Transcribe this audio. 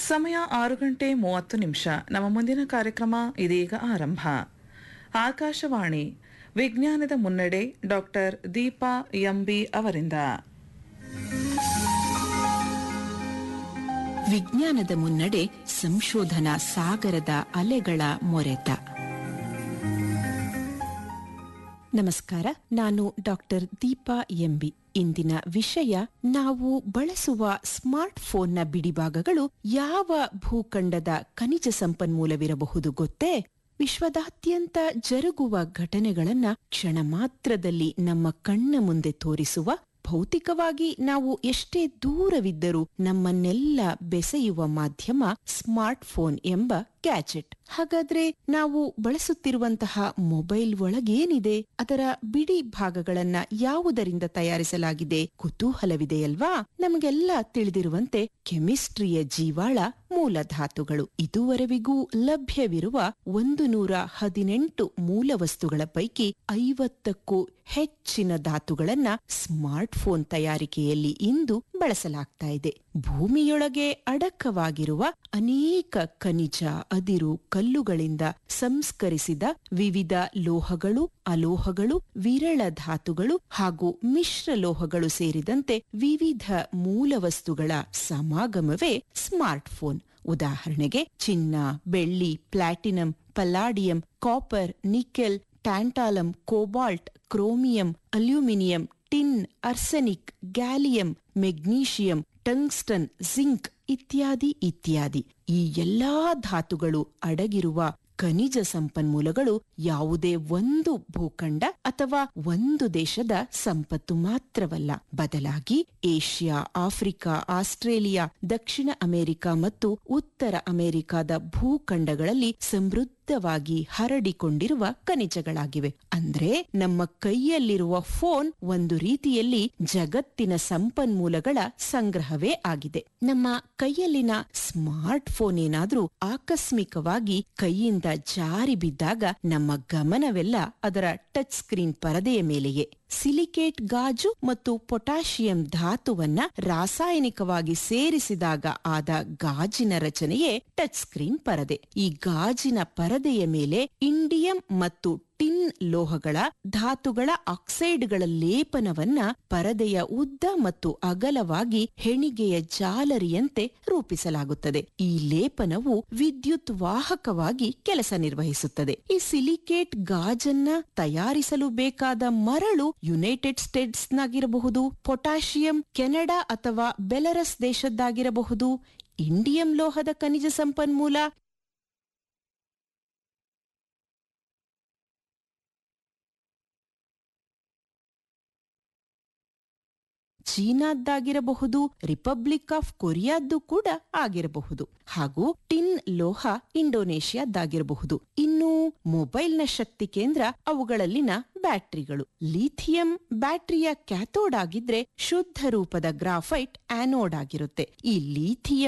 ಸಮಯ ಆರು ಗಂಟೆ ಮೂವತ್ತು ನಿಮಿಷ ನಮ್ಮ ಮುಂದಿನ ಕಾರ್ಯಕ್ರಮ ಇದೀಗ ಆರಂಭ ಆಕಾಶವಾಣಿ ವಿಜ್ಞಾನದ ಮುನ್ನಡೆ ಡಾಕ್ಟರ್ ದೀಪಾ ಎಂಬಿ ಅವರಿಂದ ವಿಜ್ಞಾನದ ಮುನ್ನಡೆ ಸಂಶೋಧನಾ ಸಾಗರದ ಅಲೆಗಳ ಮೊರೆತ ನಮಸ್ಕಾರ ನಾನು ಡಾಕ್ಟರ್ ದೀಪಾ ಎಂಬಿ ಇಂದಿನ ವಿಷಯ ನಾವು ಬಳಸುವ ಸ್ಮಾರ್ಟ್ ಫೋನ್ನ ಬಿಡಿಭಾಗಗಳು ಯಾವ ಭೂಖಂಡದ ಖನಿಜ ಸಂಪನ್ಮೂಲವಿರಬಹುದು ಗೊತ್ತೇ ವಿಶ್ವದಾದ್ಯಂತ ಜರುಗುವ ಘಟನೆಗಳನ್ನ ಕ್ಷಣ ಮಾತ್ರದಲ್ಲಿ ನಮ್ಮ ಕಣ್ಣ ಮುಂದೆ ತೋರಿಸುವ ಭೌತಿಕವಾಗಿ ನಾವು ಎಷ್ಟೇ ದೂರವಿದ್ದರೂ ನಮ್ಮನ್ನೆಲ್ಲ ಬೆಸೆಯುವ ಮಾಧ್ಯಮ ಸ್ಮಾರ್ಟ್ ಫೋನ್ ಎಂಬ ಗ್ಯಾಜೆಟ್ ಹಾಗಾದ್ರೆ ನಾವು ಬಳಸುತ್ತಿರುವಂತಹ ಮೊಬೈಲ್ ಒಳಗೇನಿದೆ ಅದರ ಬಿಡಿ ಭಾಗಗಳನ್ನ ಯಾವುದರಿಂದ ತಯಾರಿಸಲಾಗಿದೆ ಕುತೂಹಲವಿದೆಯಲ್ವಾ ನಮಗೆಲ್ಲ ತಿಳಿದಿರುವಂತೆ ಕೆಮಿಸ್ಟ್ರಿಯ ಜೀವಾಳ ಮೂಲ ಧಾತುಗಳು ಇದುವರೆವಿಗೂ ಲಭ್ಯವಿರುವ ಒಂದು ನೂರ ಹದಿನೆಂಟು ಮೂಲ ವಸ್ತುಗಳ ಪೈಕಿ ಐವತ್ತಕ್ಕೂ ಹೆಚ್ಚಿನ ಧಾತುಗಳನ್ನ ಸ್ಮಾರ್ಟ್ ಫೋನ್ ತಯಾರಿಕೆಯಲ್ಲಿ ಇಂದು ಬಳಸಲಾಗ್ತಾ ಇದೆ ಭೂಮಿಯೊಳಗೆ ಅಡಕವಾಗಿರುವ ಅನೇಕ ಖನಿಜ ಅದಿರು ಕಲ್ಲುಗಳಿಂದ ಸಂಸ್ಕರಿಸಿದ ವಿವಿಧ ಲೋಹಗಳು ಅಲೋಹಗಳು ವಿರಳ ಧಾತುಗಳು ಹಾಗೂ ಮಿಶ್ರ ಲೋಹಗಳು ಸೇರಿದಂತೆ ವಿವಿಧ ಮೂಲವಸ್ತುಗಳ ಸಮಾಗಮವೇ ಸ್ಮಾರ್ಟ್ ಫೋನ್ ಉದಾಹರಣೆಗೆ ಚಿನ್ನ ಬೆಳ್ಳಿ platinum palladium copper nickel tantalum cobalt chromium aluminium tin arsenic gallium magnesium tungsten zinc ಇತ್ಯಾದಿ ಇತ್ಯಾದಿ ಈ ಎಲ್ಲಾ ಧಾತುಗಳು ಅಡಗಿರುವ ಖನಿಜ ಸಂಪನ್ಮೂಲಗಳು ಯಾವುದೇ ಒಂದು ಭೂಖಂಡ ಅಥವಾ ಒಂದು ದೇಶದ ಸಂಪತ್ತು ಮಾತ್ರವಲ್ಲ ಬದಲಾಗಿ ಏಷ್ಯಾ ಆಫ್ರಿಕಾ ಆಸ್ಟ್ರೇಲಿಯಾ ದಕ್ಷಿಣ ಅಮೆರಿಕ ಮತ್ತು ಉತ್ತರ ಅಮೆರಿಕಾದ ಭೂಖಂಡಗಳಲ್ಲಿ ಸಮೃದ್ಧವಾಗಿ ಹರಡಿಕೊಂಡಿರುವ ಖನಿಜಗಳಾಗಿವೆ ಅಂದ್ರೆ ನಮ್ಮ ಕೈಯಲ್ಲಿರುವ ಫೋನ್ ಒಂದು ರೀತಿಯಲ್ಲಿ ಜಗತ್ತಿನ ಸಂಪನ್ಮೂಲಗಳ ಸಂಗ್ರಹವೇ ಆಗಿದೆ ನಮ್ಮ ಕೈಯಲ್ಲಿನ ಸ್ಮಾರ್ಟ್ ಫೋನ್ ಏನಾದ್ರೂ ಆಕಸ್ಮಿಕವಾಗಿ ಕೈಯಿಂದ ಜಾರಿ ಬಿದ್ದಾಗ ನಮ್ಮ ಗಮನವೆಲ್ಲ ಅದರ ಟಚ್ ಸ್ಕ್ರೀನ್ ಪರದೆಯ ಮೇಲೆಯೇ ಸಿಲಿಕೇಟ್ ಗಾಜು ಮತ್ತು ಪೊಟ್ಯಾಷಿಯಂ ಧಾತುವನ್ನ ರಾಸಾಯನಿಕವಾಗಿ ಸೇರಿಸಿದಾಗ ಆದ ಗಾಜಿನ ರಚನೆಯೇ ಟಚ್ ಸ್ಕ್ರೀನ್ ಪರದೆ ಈ ಗಾಜಿನ ಪರದೆಯ ಮೇಲೆ ಇಂಡಿಯಂ ಮತ್ತು ಟಿನ್ ಲೋಹಗಳ ಧಾತುಗಳ ಆಕ್ಸೈಡ್ಗಳ ಲೇಪನವನ್ನ ಪರದೆಯ ಉದ್ದ ಮತ್ತು ಅಗಲವಾಗಿ ಹೆಣಿಗೆಯ ಜಾಲರಿಯಂತೆ ರೂಪಿಸಲಾಗುತ್ತದೆ ಈ ಲೇಪನವು ವಿದ್ಯುತ್ ವಾಹಕವಾಗಿ ಕೆಲಸ ನಿರ್ವಹಿಸುತ್ತದೆ ಈ ಸಿಲಿಕೇಟ್ ಗಾಜನ್ನ ತಯಾರಿಸಲು ಬೇಕಾದ ಮರಳು ಯುನೈಟೆಡ್ ಸ್ಟೇಟ್ಸ್ನಾಗಿರಬಹುದು ಪೊಟ್ಯಾಷಿಯಂ ಕೆನಡಾ ಅಥವಾ ಬೆಲರಸ್ ದೇಶದ್ದಾಗಿರಬಹುದು ಇಂಡಿಯಂ ಲೋಹದ ಖನಿಜ ಸಂಪನ್ಮೂಲ ಚೀನಾದ್ದಾಗಿರಬಹುದು ರಿಪಬ್ಲಿಕ್ ಆಫ್ ಕೊರಿಯಾದ್ದು ಕೂಡ ಆಗಿರಬಹುದು ಹಾಗೂ ಟಿನ್ ಲೋಹ ಇಂಡೋನೇಷ್ಯಾದ್ದಾಗಿರಬಹುದು ಇನ್ನು ಮೊಬೈಲ್ನ ಶಕ್ತಿ ಕೇಂದ್ರ ಅವುಗಳಲ್ಲಿನ ಬ್ಯಾಟರಿಗಳು ಲಿಥಿಯಂ ಬ್ಯಾಟರಿಯ ಕ್ಯಾಥೋಡ್ ಆಗಿದ್ರೆ ಶುದ್ಧ ರೂಪದ ಗ್ರಾಫೈಟ್ ಆನೋಡ್ ಆಗಿರುತ್ತೆ ಈ ಲಿಥಿಯಂ